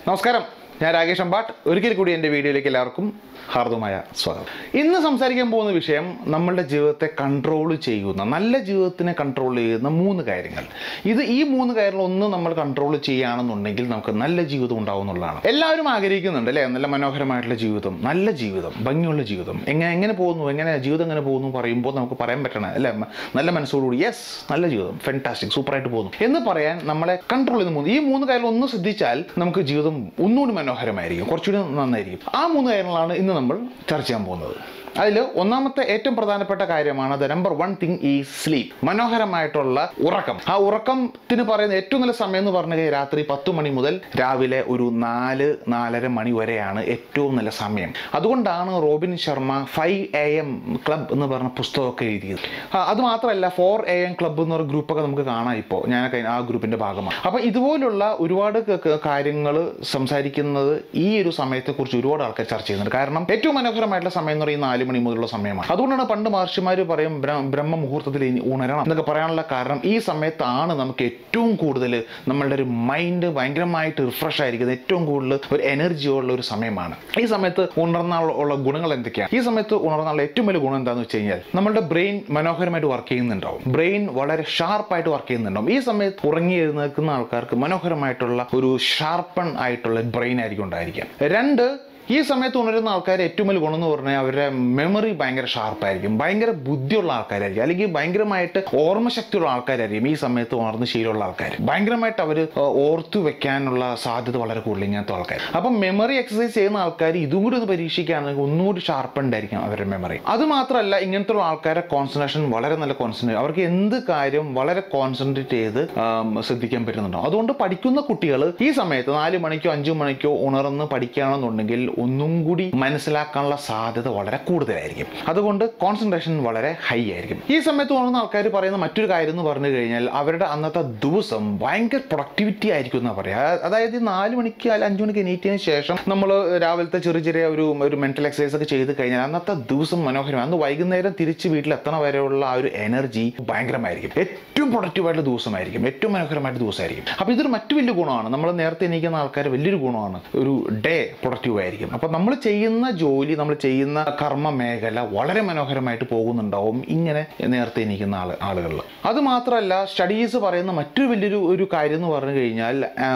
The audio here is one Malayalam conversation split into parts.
നമസ്കാരം ഞാൻ രാകേഷ് അമ്പാട്ട് ഒരിക്കൽ കൂടി എൻ്റെ വീഡിയോയിലേക്ക് എല്ലാവർക്കും ഹാർദമായ സ്വാഗതം ഇന്ന് സംസാരിക്കാൻ പോകുന്ന വിഷയം നമ്മളുടെ ജീവിതത്തെ കൺട്രോൾ ചെയ്യുന്ന നല്ല ജീവിതത്തിനെ കൺട്രോൾ ചെയ്യുന്ന മൂന്ന് കാര്യങ്ങൾ ഇത് ഈ മൂന്ന് കാര്യങ്ങൾ ഒന്ന് നമ്മൾ കൺട്രോൾ ചെയ്യുകയാണെന്നുണ്ടെങ്കിൽ നമുക്ക് നല്ല ജീവിതം ഉണ്ടാവും എന്നുള്ളതാണ് എല്ലാവരും ആഗ്രഹിക്കുന്നുണ്ട് അല്ലേ നല്ല മനോഹരമായിട്ടുള്ള ജീവിതം നല്ല ജീവിതം ഭംഗിയുള്ള ജീവിതം എങ്ങനെ എങ്ങനെ പോകുന്നു എങ്ങനെ ജീവിതം എങ്ങനെ പോകുന്നു പറയുമ്പോൾ നമുക്ക് പറയാൻ പറ്റണം അല്ലേ മ- നല്ല മനസ്സോടുകൂടി യെസ് നല്ല ജീവിതം ഫെൻറ്റാസ്റ്റിക് സൂപ്പറായിട്ട് പോകുന്നു എന്ന് പറയാൻ നമ്മളെ കൺട്രോൾ ചെയ്യുന്ന മൂന്ന് ഈ മൂന്ന് കാര്യങ്ങൾ ഒന്ന് ശ്രദ്ധിച്ചാൽ നമുക്ക് ജീവിതം ഒന്നുകൂടി മനോഹരമായിരിക്കും കുറച്ചുകൂടി നന്നായിരിക്കും ആ മൂന്ന് കാര്യങ്ങളാണ് ഇന്ന് നമ്മൾ ചർച്ച ചെയ്യാൻ പോകുന്നത് അതിൽ ഒന്നാമത്തെ ഏറ്റവും പ്രധാനപ്പെട്ട കാര്യമാണ് ദ നമ്പർ വൺ തിങ് ഈ സ്ലീപ്പ് മനോഹരമായിട്ടുള്ള ഉറക്കം ആ ഉറക്കത്തിന് പറയുന്ന ഏറ്റവും നല്ല സമയം എന്ന് പറഞ്ഞു കഴിഞ്ഞാൽ രാത്രി പത്ത് മണി മുതൽ രാവിലെ ഒരു നാല് നാലര മണി വരെയാണ് ഏറ്റവും നല്ല സമയം അതുകൊണ്ടാണ് Robin Sharma five A M club എന്ന് പറഞ്ഞ പുസ്തകമൊക്കെ എഴുതിയത് ആ, അത് മാത്രമല്ല ഫോർ എ എം ക്ലബ്ബ് എന്ന് പറഞ്ഞ ഗ്രൂപ്പൊക്കെ നമുക്ക് കാണാം ഇപ്പോൾ ഞാനൊക്കെ ആ ഗ്രൂപ്പിന്റെ ഭാഗമാണ് അപ്പോൾ ഇതുപോലുള്ള ഒരുപാട് കാര്യങ്ങൾ സംസാരിക്കുന്നത് ഈ ഒരു സമയത്തെക്കുറിച്ച് ഒരുപാട് ആൾക്കാർ ചർച്ച ചെയ്യുന്നുണ്ട് കാരണം ഏറ്റവും മനോഹരമായിട്ടുള്ള സമയം എന്ന് പറയുന്നത് നാല് മണി മുതലുള്ള സമയമാണ് അതുകൊണ്ടാണ് പണ്ട് മഹർഷിമാർ പറയും ബ്ര- ബ്രഹ്മ മുഹൂർത്തത്തിൽ ഇനി ഉണരണം എന്നൊക്കെ പറയാനുള്ള കാരണം ഈ സമയത്താണ് നമുക്ക് ഏറ്റവും കൂടുതൽ നമ്മളുടെ ഒരു മൈൻഡ് ഭയങ്കരമായിട്ട് റിഫ്രഷ് ആയിരിക്കുന്നത് ഏറ്റവും കൂടുതൽ ഒരു എനർജി ഉള്ള ഒരു സമയമാണ് ഈ സമയത്ത് ഉണർന്നാൽ ഉള്ള ഗുണങ്ങൾ എന്തൊക്കെയാണ് ഈ സമയത്ത് ഉണർന്നുള്ള ഏറ്റവും വലിയ ഗുണം എന്താണെന്ന് വെച്ച് കഴിഞ്ഞാൽ നമ്മളുടെ ബ്രെയിൻ മനോഹരമായിട്ട് വർക്ക് ചെയ്യുന്നുണ്ടാവും ബ്രെയിൻ വളരെ ഷാർപ്പായിട്ട് വർക്ക് ചെയ്യുന്നുണ്ടാവും ഈ സമയത്ത് ഉറങ്ങി എഴുന്നേൽക്കുന്ന ആൾക്കാർക്ക് മനോഹരമായിട്ടുള്ള ഒരു ഷാർപ്പൺ ആയിട്ടുള്ള ബ്രെയിൻ ആയിരിക്കും ഉണ്ടായിരിക്കുക രണ്ട് ഈ സമയത്ത് ഉണരുന്ന ആൾക്കാർ ഏറ്റവും വലിയ ഗുണം എന്ന് പറഞ്ഞാൽ അവരുടെ മെമ്മറി ഭയങ്കര ഷാർപ്പായിരിക്കും ഭയങ്കര ബുദ്ധിയുള്ള ആൾക്കാരായിരിക്കും അല്ലെങ്കിൽ ഭയങ്കരമായിട്ട് ഓർമ്മശക്തിയുള്ള ആൾക്കാരായിരിക്കും ഈ സമയത്ത് ഉണർന്ന് ശീലമുള്ള ആൾക്കാർ ഭയങ്കരമായിട്ട് അവർ ഓർത്തു വെക്കാനുള്ള സാധ്യത വളരെ കൂടുതൽ ഇങ്ങനത്തെ ആൾക്കാർ അപ്പം മെമ്മറി എക്സസൈസ് ചെയ്യുന്ന ആൾക്കാർ ഇതും കൂടി ഒന്ന് പരീക്ഷിക്കുകയാണെങ്കിൽ ഒന്നുകൂടി ഷാർപ്പ് ഉണ്ടായിരിക്കും അവരുടെ മെമ്മറി അത് മാത്രമല്ല ഇങ്ങനത്തെ ഉള്ള ആൾക്കാരെ കോൺസെൻട്രേഷൻ വളരെ നല്ല കോൺസെൻട്രേറ്റ് അവർക്ക് എന്ത് കാര്യം വളരെ കോൺസെൻട്രേറ്റ് ചെയ്ത് ആം, ശ്രദ്ധിക്കാൻ പറ്റുന്നുണ്ടോ അതുകൊണ്ട് പഠിക്കുന്ന കുട്ടികൾ ഈ സമയത്ത് നാല് മണിക്കോ അഞ്ചു മണിക്കോ ഉണർന്ന് പഠിക്കുകയാണെന്നുണ്ടെങ്കിൽ ഒന്നും കൂടി മനസ്സിലാക്കാനുള്ള സാധ്യത വളരെ കൂടുതലായിരിക്കും അതുകൊണ്ട് കോൺസെൻട്രേഷൻ വളരെ ഹൈ ആയിരിക്കും ഈ സമയത്ത് ഉണർന്ന ആൾക്കാർ പറയുന്ന മറ്റൊരു കാര്യം എന്ന് പറഞ്ഞു കഴിഞ്ഞാൽ അവരുടെ അന്നത്തെ ദിവസം ഭയങ്കര പ്രൊഡക്ടിവിറ്റി ആയിരിക്കും എന്നാ പറയാ അതായത് ഈ നാല് മണിക്ക് അല്ല അഞ്ചു മണിക്ക് എണീറ്റതിന് ശേഷം നമ്മൾ രാവിലത്തെ ചെറിയ ചെറിയ ഒരു ഒരു മെന്റൽ എക്സസൈസ് ഒക്കെ ചെയ്ത് കഴിഞ്ഞാൽ അന്നത്തെ ദിവസം മനോഹരമാണ് അന്ന് വൈകുന്നേരം തിരിച്ച് വീട്ടിൽ എത്തണ വരെയുള്ള ആ ഒരു എനർജി ഭയങ്കരമായിരിക്കും ഏറ്റവും പ്രൊഡക്റ്റീവായിട്ടുള്ള ദിവസമായിരിക്കും ഏറ്റവും മനോഹരമായിട്ട് ദിവസമായിരിക്കും അപ്പോൾ ഇതൊരു മറ്റു വലിയ ഗുണമാണ് നമ്മൾ നേരത്തെ എണീക്കുന്ന ആൾക്കാർ വലിയൊരു ഗുണമാണ് ഒരു ഡേ പ്രൊഡക്റ്റീവ് ആയിരിക്കും അപ്പോൾ നമ്മൾ ചെയ്യുന്ന ജോലി നമ്മൾ ചെയ്യുന്ന കർമ്മ മേഖല വളരെ മനോഹരമായിട്ട് പോകുന്നുണ്ടാവും ഇങ്ങനെ നേരത്തെ എണീക്കുന്ന ആള് ആളുകളിൽ അത് മാത്രമല്ല സ്റ്റഡീസ് പറയുന്ന മറ്റൊരു വലിയൊരു ഒരു കാര്യം എന്ന് പറഞ്ഞു കഴിഞ്ഞാൽ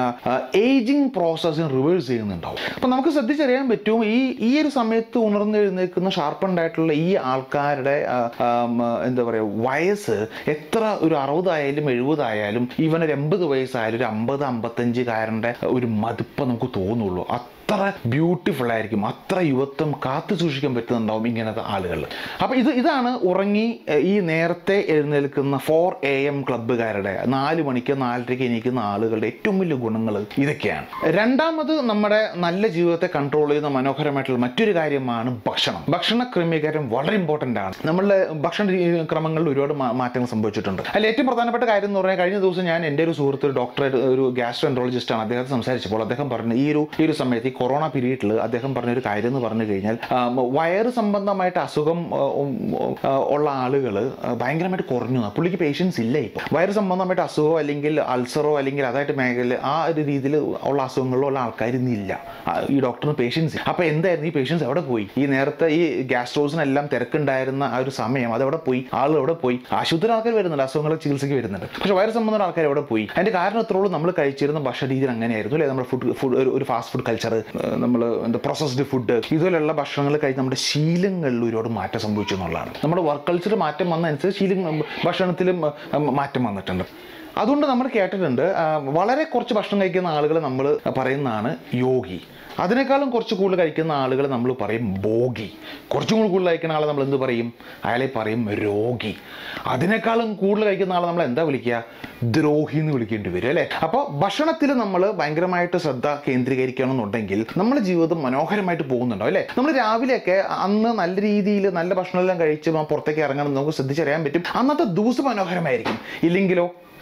ഏജിങ് പ്രോസസ്സിന് റിവേഴ്സ് ചെയ്യുന്നുണ്ടാവും അപ്പം നമുക്ക് ശ്രദ്ധിച്ചറിയാൻ പറ്റും ഈ ഈ ഒരു സമയത്ത് ഉണർന്നെഴുന്നേൽക്കുന്ന ഷാർപ്പൻഡ് ആയിട്ടുള്ള ഈ ആൾക്കാരുടെ ആ, ആം, എന്താ പറയുക വയസ്സ് എത്ര ഒരു അറുപതായാലും എഴുപതായാലും ഈവൻ ഒരു എൺപത് വയസ്സായാലും ഒരു അമ്പത് അമ്പത്തഞ്ചുകാരൻ്റെ ഒരു മതിപ്പ് നമുക്ക് തോന്നുള്ളൂ അത്ര ബ്യൂട്ടിഫുൾ ആയിരിക്കും അത്ര യുവത്വം കാത്തു സൂക്ഷിക്കാൻ പറ്റുന്നുണ്ടാവും ഇങ്ങനത്തെ ആളുകൾ അപ്പോൾ ഇത് ഇതാണ് ഉറങ്ങി എഹ്, ഈ നേരത്തെ എഴുന്നേൽക്കുന്ന ഫോർ എ എം ക്ലബ്ബുകാരുടെ നാല് മണിക്ക് നാലരയ്ക്ക് എണീക്കുന്ന ആളുകളുടെ ഏറ്റവും വലിയ ഗുണങ്ങൾ ഇതൊക്കെയാണ് രണ്ടാമത് നമ്മുടെ നല്ല ജീവിതത്തെ കൺട്രോൾ ചെയ്യുന്ന മനോഹരമായിട്ടുള്ള മറ്റൊരു കാര്യമാണ് ഭക്ഷണം ഭക്ഷണ ക്രമീകരണം വളരെ ഇമ്പോർട്ടൻ്റ് ആണ് നമ്മളുടെ ഭക്ഷണ രീ- ക്രമങ്ങളിൽ ഒരുപാട് മാ- മാറ്റങ്ങൾ സംഭവിച്ചിട്ടുണ്ട് അതിൽ ഏറ്റവും പ്രധാനപ്പെട്ട കാര്യം എന്ന് പറഞ്ഞാൽ കഴിഞ്ഞ ദിവസം ഞാൻ എൻ്റെ ഒരു സുഹൃത്ത് ഒരു ഡോക്ടർ ഒരു ഗ്യാസ്ട്രോ എൻട്രോളജിസ്റ്റ് ആണ് അദ്ദേഹത്തെ സംസാരിച്ചപ്പോൾ അദ്ദേഹം പറഞ്ഞു ഈ ഒരു ഈ ഒരു സമയത്ത് ഈ കൊറോണ പീരീഡിൽ അദ്ദേഹം പറഞ്ഞൊരു കാര്യം എന്ന് പറഞ്ഞു കഴിഞ്ഞാൽ ആ, വയറ് സംബന്ധമായിട്ട് അസുഖം ആ, ഉം, ആ, ഉള്ള ആളുകൾ ഭയങ്കരമായിട്ട് കുറഞ്ഞു പുള്ളിക്ക് പേഷ്യൻസ് ഇല്ല ഇപ്പോൾ വയറ് സംബന്ധമായിട്ട് അസുഖമോ അല്ലെങ്കിൽ അൾസറോ അല്ലെങ്കിൽ അതായിട്ട് മേഖല ആ ഒരു രീതിയിൽ ഉള്ള അസുഖങ്ങളിലോ ഉള്ള ആൾക്കാർ ഇന്നില്ല ആ, ഈ ഡോക്ടറിന് പേഷ്യൻസ് അപ്പോൾ എന്തായിരുന്നു ഈ പേഷ്യൻസ് എവിടെ പോയി ഈ നേരത്തെ ഈ ഗ്യാസ്ട്രോസിനെല്ലാം തിരക്കുണ്ടായിരുന്ന ആ ഒരു സമയം അതെവിടെ പോയി ആളുകൾ എവിടെ പോയി ആശുപത്രി ആൾക്കാർ വരുന്നുണ്ട് അസുഖങ്ങൾ ചികിത്സയ്ക്ക് വരുന്നുണ്ട് പക്ഷേ വയറ് സംബന്ധമുള്ള ആൾക്കാർ എവിടെ പോയി അതിന്റെ കാരണം എത്രത്തോളം നമ്മൾ കഴിച്ചിരുന്ന ഭക്ഷണ രീതി അങ്ങനെയായിരുന്നു അല്ലേ നമ്മുടെ ഫുഡ് ഫുഡ് ഒരു ഫാസ്റ്റ് ഫുഡ് കൾച്ചർ നമ്മൾ എന്താ പ്രോസസ്ഡ് ഫുഡ് ഇതുപോലെയുള്ള ഭക്ഷണങ്ങൾ കഴിച്ച് നമ്മുടെ ശീലങ്ങളിൽ ഒരുപാട് മാറ്റം സംഭവിച്ചു എന്നുള്ളതാണ് നമ്മുടെ വർക്ക് കൾച്ചർ മാറ്റം വന്നതനുസരിച്ച് ശീലം ഭക്ഷണത്തിലും ആ, മാറ്റം വന്നിട്ടുണ്ട് അതുകൊണ്ട് നമ്മൾ കേട്ടിട്ടുണ്ട് ആ, വളരെ കുറച്ച് ഭക്ഷണം കഴിക്കുന്ന ആളുകൾ നമ്മൾ പറയുന്നതാണ് യോഗി അതിനേക്കാളും കുറച്ച് കൂടുതൽ കഴിക്കുന്ന ആളുകൾ നമ്മൾ പറയും ഭോഗി കുറച്ചും കൂടി കൂടുതൽ കഴിക്കുന്ന ആളെ നമ്മൾ എന്ത് പറയും അയാളെ പറയും രോഗി അതിനേക്കാളും കൂടുതൽ കഴിക്കുന്ന ആളെ നമ്മൾ എന്താ വിളിക്കുക ദ്രോഹി എന്ന് വിളിക്കേണ്ടി വരും അല്ലേ അപ്പോൾ ഭക്ഷണത്തിൽ നമ്മൾ ഭയങ്കരമായിട്ട് ശ്രദ്ധ കേന്ദ്രീകരിക്കണമെന്നുണ്ടെങ്കിൽ നമ്മുടെ ജീവിതം മനോഹരമായിട്ട് പോകുന്നുണ്ടോ അല്ലേ നമ്മൾ രാവിലെയൊക്കെ അന്ന് നല്ല രീതിയിൽ നല്ല ഭക്ഷണമെല്ലാം കഴിച്ച് നമ്മൾ പുറത്തേക്ക് ഇറങ്ങണം എന്ന് നമുക്ക് ശ്രദ്ധിച്ചറിയാൻ പറ്റും അന്നത്തെ ദിവസം മനോഹരമായിരിക്കും ഇല്ലെങ്കിലോ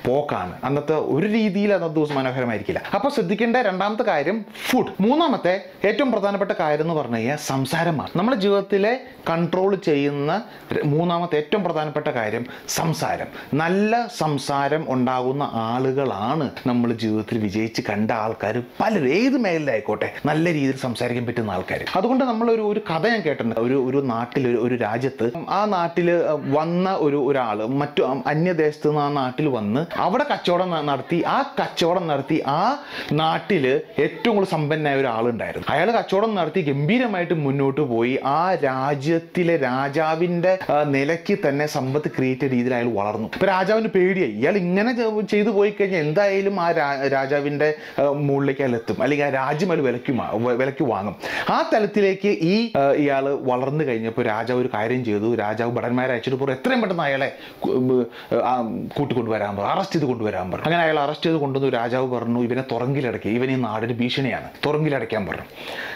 പോക്കാണ് അന്നത്തെ ഒരു രീതിയിൽ അന്നത്തെ ദിവസം മനോഹരമായിരിക്കില്ല അപ്പോൾ ശ്രദ്ധിക്കേണ്ട രണ്ടാമത്തെ കാര്യം ഫുഡ് മൂന്നാമത്തെ ഏറ്റവും പ്രധാനപ്പെട്ട കാര്യം എന്ന് പറഞ്ഞു കഴിഞ്ഞാൽ സംസാരമാണ് നമ്മുടെ ജീവിതത്തിലെ കൺട്രോൾ ചെയ്യുന്ന ര- മൂന്നാമത്തെ ഏറ്റവും പ്രധാനപ്പെട്ട കാര്യം സംസാരം നല്ല സംസാരം ഉണ്ടാകുന്ന ആളുകളാണ് നമ്മൾ ജീവിതത്തിൽ വിജയിച്ച് കണ്ട ആൾക്കാർ പലരും ഏത് മേഖലയിലായിക്കോട്ടെ നല്ല രീതിയിൽ സംസാരിക്കാൻ പറ്റുന്ന ആൾക്കാർ അതുകൊണ്ട് നമ്മളൊരു ഒരു കഥ ഞാൻ കേട്ടിട്ടുണ്ട് ഒരു ഒരു നാട്ടിൽ ഒരു ഒരു രാജ്യത്ത് ആ നാട്ടിൽ വന്ന ഒരു ഒരാൾ മറ്റു അന്യദേശത്ത് നിന്ന് ആ നാട്ടിൽ വന്ന് അവിടെ കച്ചവടം ന- നടത്തി ആ കച്ചവടം നടത്തി ആ നാട്ടിൽ ഏറ്റവും കൂടുതൽ സമ്പന്നനായ ഒരാളുണ്ടായിരുന്നു അയാൾ കച്ചവടം നടത്തി ഗംഭീരമായിട്ട് മുന്നോട്ട് പോയി ആ രാജ്യത്തിലെ രാജാവിൻ്റെ ആ, നിലയ്ക്ക് തന്നെ സമ്പത്ത് ക്രിയേറ്റ് രീതിയിൽ അയാൾ വളർന്നു ഇപ്പൊ രാജാവിന് പേടിയായി ഇയാൾ ഇങ്ങനെ ചെ- ചെയ്തു പോയി കഴിഞ്ഞാൽ എന്തായാലും ആ രാ- രാജാവിൻ്റെ ആ, മുകളിലേക്ക് അയാൾ എത്തും അല്ലെങ്കിൽ ആ രാജ്യം അയാൾ വിലക്ക് മാ- വ- വിലക്ക് വാങ്ങും ആ തലത്തിലേക്ക് ഈ ഇയാൾ വളർന്നു കഴിഞ്ഞപ്പോൾ രാജാവ് ഒരു കാര്യം ചെയ്തു രാജാവ് ഭടന്മാരെ അയച്ചിട്ട് പോകും എത്രയും പെട്ടെന്ന് അയാളെ കു- ഉം, ആ, കൂട്ടിക്കൊണ്ടുവരാൻ പറഞ്ഞു അറസ്റ്റ് ചെയ്ത് കൊണ്ടുവരാൻ പറഞ്ഞു അങ്ങനെ അയാൾ അറസ്റ്റ് ചെയ്ത് കൊണ്ടുവന്നു രാജാവ് പറഞ്ഞു ഇവനെ തുറങ്കിലടക്കി ഇവൻ ഈ നാടിന് ഭീഷണിയാണ് തുറങ്കിലടയ്ക്കാൻ പറഞ്ഞു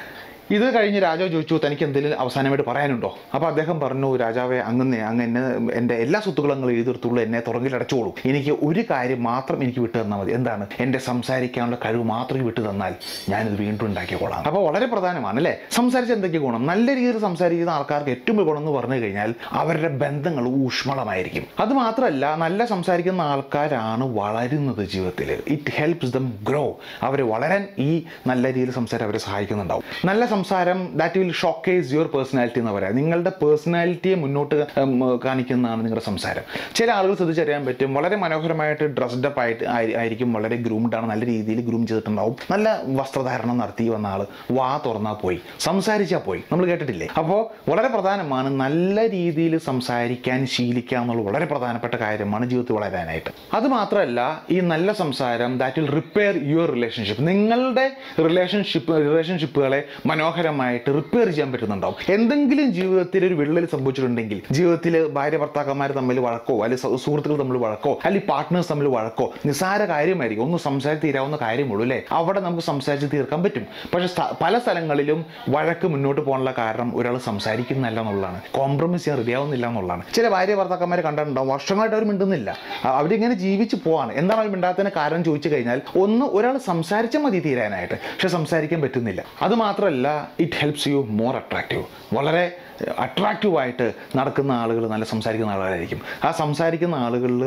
ഇത് കഴിഞ്ഞ് രാജാവ് ചോദിച്ചു തനിക്ക് എന്തെങ്കിലും അവസാനമായിട്ട് പറയാനുണ്ടോ അപ്പോൾ അദ്ദേഹം പറഞ്ഞു രാജാവെ അങ്ങനെ അങ്ങ് എന്നെ എൻ്റെ എല്ലാ സ്വത്തുക്കളും അങ്ങ് എഴുതിർത്തുള്ളൂ എന്നെ തുറങ്കിലടച്ചോളൂ എനിക്ക് ഒരു കാര്യം മാത്രം എനിക്ക് വിട്ടു തന്നാൽ മതി എന്താണ് എൻ്റെ സംസാരിക്കാനുള്ള കഴിവ് മാത്രം വിട്ടു തന്നാൽ ഞാനിത് വീണ്ടും ഉണ്ടാക്കിക്കോളാം അപ്പോൾ വളരെ പ്രധാനമാണ് അല്ലേ സംസാരിച്ച് എന്തൊക്കെ ഗുണം നല്ല രീതിയിൽ സംസാരിക്കുന്ന ആൾക്കാർക്ക് ഏറ്റവും വലിയ ഗുണം എന്ന് പറഞ്ഞു കഴിഞ്ഞാൽ അവരുടെ ബന്ധങ്ങൾ ഊഷ്മളമായിരിക്കും അത് മാത്രമല്ല നല്ല സംസാരിക്കുന്ന ആൾക്കാരാണ് വളരുന്നത് ജീവിതത്തിൽ ഇറ്റ് ഹെൽപ്സ് ദം ഗ്രോ അവർ വളരാൻ ഈ നല്ല രീതിയിൽ സംസാരം അവരെ സഹായിക്കുന്നുണ്ടാവും നല്ല സംസാരം that will showcase your personality എന്ന് പറയാം നിങ്ങളുടെ പേഴ്സണാലിറ്റിയെ മുന്നോട്ട് ഉം, കാണിക്കുന്നതാണ് നിങ്ങളുടെ സംസാരം ചില ആളുകൾ ശ്രദ്ധിച്ചറിയാൻ പറ്റും വളരെ മനോഹരമായിട്ട് ഡ്രസ്ഡ് അപ്പ് ആയിട്ട് ആയി- ആയിരിക്കും വളരെ ഗ്രൂംഡ് ആണ് നല്ല രീതിയിൽ ഗ്രൂം ചെയ്തിട്ടുണ്ടാവും നല്ല വസ്ത്രധാരണം നടത്തി വന്ന ആൾ വാ തുറന്നാൽ പോയി സംസാരിച്ചാൽ പോയി നമ്മൾ കേട്ടിട്ടില്ലേ അപ്പോൾ വളരെ പ്രധാനമാണ് നല്ല രീതിയിൽ സംസാരിക്കാൻ ശീലിക്കുക എന്നുള്ളത് വളരെ പ്രധാനപ്പെട്ട കാര്യമാണ് ജീവിതത്തിൽ വളരാനായിട്ട് അത് മാത്രമല്ല ഈ നല്ല സംസാരം that will repair your relationship നിങ്ങളുടെ റിലേഷൻഷിപ്പ് റിലേഷൻഷിപ്പുകളെ മനോഹരമായിട്ട് റിപ്പയർ ചെയ്യാൻ പറ്റുന്നുണ്ടാവും എന്തെങ്കിലും ജീവിതത്തിൽ ഒരു വിള്ളൽ സംഭവിച്ചിട്ടുണ്ടെങ്കിൽ ജീവിതത്തിൽ ഭാര്യ ഭർത്താക്കന്മാർ തമ്മിൽ വഴക്കോ അല്ലെങ്കിൽ സു- സുഹൃത്തുക്കൾ തമ്മിൽ വഴക്കോ അല്ലെങ്കിൽ പാർട്ട്നേഴ്സ് തമ്മിൽ വഴക്കോ നിസ്സാര കാര്യമായിരിക്കും ഒന്ന് സംസാരിച്ച് തീരാവുന്ന കാര്യമുള്ളൂ അല്ലേ അവിടെ നമുക്ക് സംസാരിച്ച് തീർക്കാൻ പറ്റും പക്ഷേ സ്ഥ- പല സ്ഥലങ്ങളിലും വഴക്ക് മുന്നോട്ട് പോകാനുള്ള കാരണം ഒരാൾ സംസാരിക്കുന്നില്ല എന്നുള്ളതാണ് കോംപ്രമൈസ് ചെയ്യാൻ റെഡിയാവുന്നില്ല എന്നുള്ളതാണ് ചില ഭാര്യ ഭർത്താക്കന്മാരെ കണ്ടിട്ടുണ്ടാവും വർഷങ്ങളായിട്ട് അവർ മിണ്ടുന്നില്ല അ- അവരിങ്ങനെ ജീവിച്ച് പോവാണ് എന്താണ് അവർ മിണ്ടാത്തതിന് കാരണം ചോദിച്ചു കഴിഞ്ഞാൽ ഒന്ന് ഒരാൾ സംസാരിച്ചാൽ മതി തീരാനായിട്ട് പക്ഷെ സംസാരിക്കാൻ പറ്റുന്നില്ല അത് മാത്രമല്ല it helps you more attractive വളരെ അട്രാക്റ്റീവായിട്ട് നടക്കുന്ന ആളുകൾ നല്ല സംസാരിക്കുന്ന ആളുകളായിരിക്കും ആ സംസാരിക്കുന്ന ആളുകളിൽ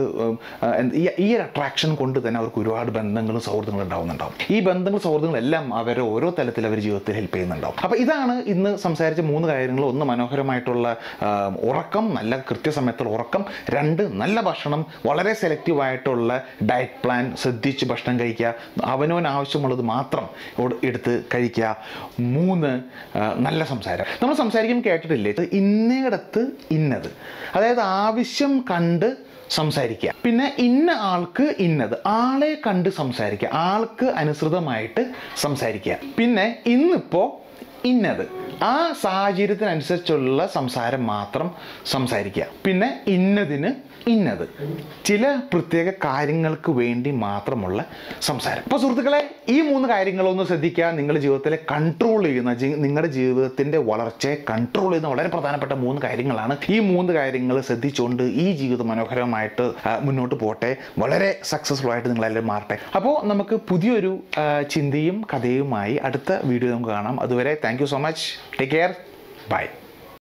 ഈ ഈ ഒരു അട്രാക്ഷൻ കൊണ്ട് തന്നെ അവർക്ക് ഒരുപാട് ബന്ധങ്ങളും സൗഹൃദങ്ങളും ഉണ്ടാവുന്നുണ്ടാവും ഈ ബന്ധങ്ങളും സൗഹൃദങ്ങളും എല്ലാം അവരെ ഓരോ തലത്തിൽ അവർ ജീവിതത്തിൽ ഹെൽപ്പ് ചെയ്യുന്നുണ്ടാവും അപ്പോൾ ഇതാണ് ഇന്ന് സംസാരിച്ച മൂന്ന് കാര്യങ്ങൾ ഒന്ന് മനോഹരമായിട്ടുള്ള ആ, ഉറക്കം നല്ല കൃത്യസമയത്തുള്ള ഉറക്കം രണ്ട് നല്ല ഭക്ഷണം വളരെ സെലക്റ്റീവായിട്ടുള്ള ഡയറ്റ് പ്ലാൻ ശ്രദ്ധിച്ച് ഭക്ഷണം കഴിക്കുക അവനവൻ ആവശ്യമുള്ളത് മാത്രം ഒട് എടുത്ത് കഴിക്കുക മൂന്ന് ആ, നല്ല സംസാരം നമ്മൾ സംസാരിക്കുമ്പോൾ കേട്ടിട്ടില്ലേ ഇത് ഇന്നയിടത്ത് ഇന്നത് അതായത് ആവശ്യം കണ്ട് സംസാരിക്കുക പിന്നെ ഇന്ന ആൾക്ക് ഇന്നത് ആളെ കണ്ട് സംസാരിക്കുക ആൾക്ക് അനുസൃതമായിട്ട് സംസാരിക്കുക പിന്നെ ഇന്നിപ്പോൾ ഇന്നത് ആ സാഹചര്യത്തിനനുസരിച്ചുള്ള സംസാരം മാത്രം സംസാരിക്കുക പിന്നെ ഇന്നതിന് ഇന്നത് ചില പ്രത്യേക കാര്യങ്ങൾക്ക് വേണ്ടി മാത്രമുള്ള സംസാരം അപ്പോൾ സുഹൃത്തുക്കളെ ഈ മൂന്ന് കാര്യങ്ങളൊന്ന് ശ്രദ്ധിക്കുക നിങ്ങളുടെ ജീവിതത്തിലെ കൺട്രോൾ ചെയ്യുന്ന ജി- നിങ്ങളുടെ ജീവിതത്തിൻ്റെ വളർച്ചയെ കൺട്രോൾ ചെയ്യുന്ന വളരെ പ്രധാനപ്പെട്ട മൂന്ന് കാര്യങ്ങളാണ് ഈ മൂന്ന് കാര്യങ്ങൾ ശ്രദ്ധിച്ചുകൊണ്ട് ഈ ജീവിതം മനോഹരമായിട്ട് ആ, മുന്നോട്ട് പോട്ടെ വളരെ സക്സസ്ഫുൾ ആയിട്ട് നിങ്ങളെല്ലാം മാറട്ടെ അപ്പോൾ നമുക്ക് പുതിയൊരു ആ, ചിന്തയും കഥയുമായി അടുത്ത വീഡിയോ നമുക്ക് കാണാം അതുവരെ thank you so much take care by